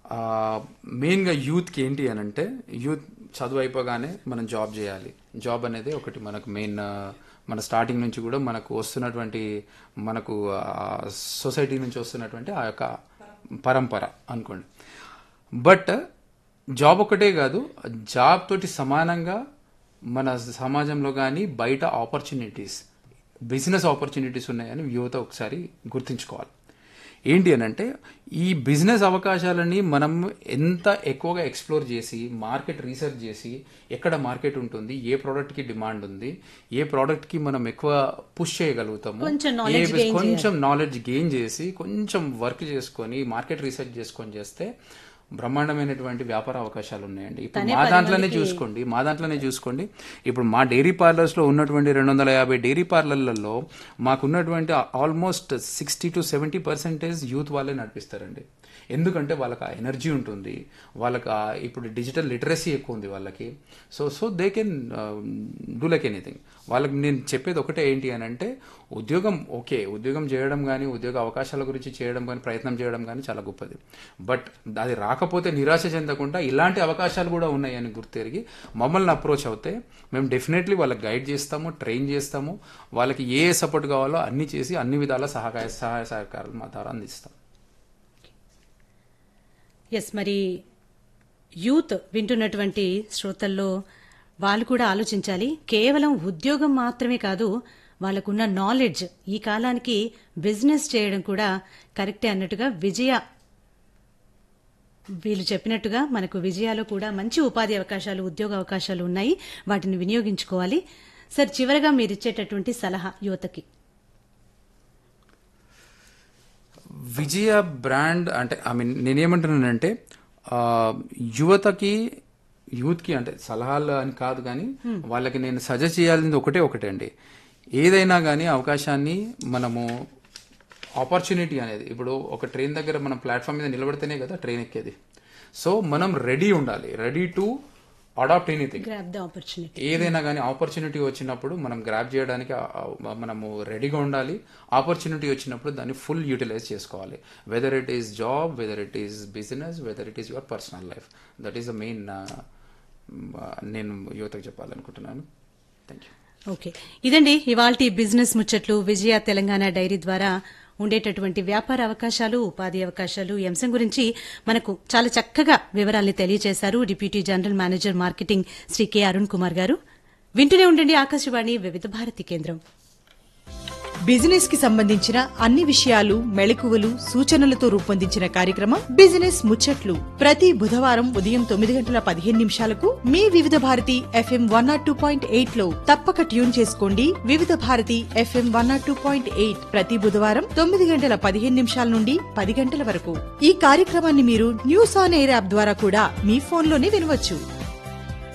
మెయిన్గా యూత్కి ఏంటి అని అంటే యూత్ చదువు అయిపోగానే మనం జాబ్ చేయాలి జాబ్ అనేది ఒకటి మనకు మెయిన్ మన స్టార్టింగ్ నుంచి కూడా మనకు వస్తున్నటువంటి మనకు సొసైటీ నుంచి వస్తున్నటువంటి ఆ యొక్క పరంపర అనుకోండి బట్ జాబ్ ఒకటే కాదు జాబ్ తోటి సమానంగా మన సమాజంలో కానీ బయట ఆపర్చునిటీస్ బిజినెస్ ఆపర్చునిటీస్ ఉన్నాయని యువత ఒకసారి గుర్తుంచుకోవాలి ఏంటి అని అంటే ఈ బిజినెస్ అవకాశాలని మనం ఎంత ఎక్కువగా ఎక్స్ప్లోర్ చేసి మార్కెట్ రీసెర్చ్ చేసి ఎక్కడ మార్కెట్ ఉంటుంది ఏ ప్రోడక్ట్కి డిమాండ్ ఉంది ఏ ప్రోడక్ట్కి మనం ఎక్కువ పుష్ చేయగలుగుతాము కొంచెం ఏ knowledge బes- gain కొంచెం నాలెడ్జ్ గెయిన్ చేసి కొంచెం వర్క్ చేసుకొని మార్కెట్ రీసెర్చ్ చేసుకొని చేస్తే బ్రహ్మాండమైనటువంటి వ్యాపార అవకాశాలు ఉన్నాయండి ఇప్పుడు తనే మా పది దాంట్లోనే మందికి- చూసుకోండి మా దాంట్లోనే చూసుకోండి ఇప్పుడు మా డైరీ పార్లర్స్ లో ఉన్నటువంటి రెండు వందల యాభై డైరీ పార్లర్లలో మాకున్నటువంటి almost sixty to seventy percentage youth వాళ్ళే నడిపిస్తారండి ఎందుకంటే వాళ్ళకి ఆ ఎనర్జీ ఉంటుంది వాళ్ళకి ఆ ఇప్పుడు డిజిటల్ లిటరసీ ఎక్కువ ఉంది వాళ్ళకి so so they can do like anything వాళ్ళకి నేను చెప్పేది ఒకటే ఏంటి అని అంటే ఉద్యోగం ఓకే ఉద్యోగం చేయడం కానీ ఉద్యోగ అవకాశాల గురించి చేయడం కానీ ప్రయత్నం చేయడం కానీ చాలా గొప్పది బట్ అది రాకపోతే నిరాశ చెందకుండా ఇలాంటి అవకాశాలు కూడా ఉన్నాయని గుర్తెరిగి మమ్మల్ని అప్రోచ్ అవుతే మేము డెఫినెట్లీ వాళ్ళకి గైడ్ చేస్తాము ట్రైన్ చేస్తాము వాళ్ళకి ఏ సపోర్ట్ కావాలో అన్ని చేసి అన్ని విధాల సహాయ సహాయ సహకారాలు మా ద్వారా అందిస్తాం ఎస్ మరి యూత్ వింటున్నటువంటి శ్రోతల్లో వాళ్ళు కూడా ఆలోచించాలి కేవలం ఉద్యోగం మాత్రమే కాదు వాళ్ళకున్న నాలెడ్జ్ ఈ కాలానికి బిజినెస్ చేయడం కూడా కరెక్టే అన్నట్టుగా విజయ వీళ్ళు చెప్పినట్టుగా మనకు విజయాలో కూడా మంచి ఉపాధి అవకాశాలు ఉద్యోగ అవకాశాలు ఉన్నాయి వాటిని వినియోగించుకోవాలి సార్ చివరగా మీరు ఇచ్చేటటువంటి సలహా యువతకి విజయ బ్రాండ్ అంటే ఐ మీన్ నేనేమంటున్నానంటే ఆ, యువతకి యూత్కి అంటే సలహాలు అని కాదు కానీ వాళ్ళకి నేను సజెస్ట్ చేయాల్సింది ఒకటే ఒకటే అండి ఏదైనా కానీ అవకాశాన్ని మనము ఆపర్చునిటీ అనేది ఇప్పుడు ఒక ట్రైన్ దగ్గర మనం ప్లాట్ఫామ్ మీద నిలబడితేనే కదా ట్రైన్ ఎక్కేది సో మనం రెడీ ఉండాలి ready to adapt anything grab the opportunity ఏదైనా కానీ ఆపర్చునిటీ వచ్చినప్పుడు మనం గ్రాప్ చేయడానికి ఆ- ఆ- మనము రెడీగా ఉండాలి ఆపర్చునిటీ వచ్చినప్పుడు దాన్ని ఫుల్ యూటిలైజ్ చేసుకోవాలి whether it is job whether it is business whether it is your personal life that is the main నేను యువతకు చెప్పాలనుకుంటున్నాను థ్యాంక్ యూ ఓకే ఇదండి ఇవాల్టి బిజినెస్ ముచ్చట్లు విజయ తెలంగాణ డైరీ ద్వారా ఉండేటటువంటి వ్యాపార అవకాశాలు ఉపాధి అవకాశాలు ఈ అంశం గురించి మనకు చాలా చక్కగా వివరాల్ని తెలియజేశారు deputy general manager marketing Shri K Arun Kumar గారు వింటూనే ఉండండి ఆకాశవాణి వివిధ భారతి కేంద్రం బిజినెస్ కి సంబంధించిన అన్ని విషయాలు మెళకువలు సూచనలతో రూపొందించిన కార్యక్రమం బిజినెస్ ముచ్చట్లు ప్రతి బుధవారం ఉదయం తొమ్మిది గంటల పదిహేను నిమిషాలకు మీ Vividh Bharati FM one nought two point eight లో తప్పక ట్యూన్ చేసుకోండి Vividh Bharati FM one nought two point eight ప్రతి బుధవారం తొమ్మిది గంటల పదిహేను నిమిషాల నుండి పది గంటల వరకు ఈ కార్యక్రమాన్ని మీరు న్యూస్ ఆన్ ఎయిర్ యాప్ ద్వారా కూడా మీ ఫోన్లోనే వినవచ్చు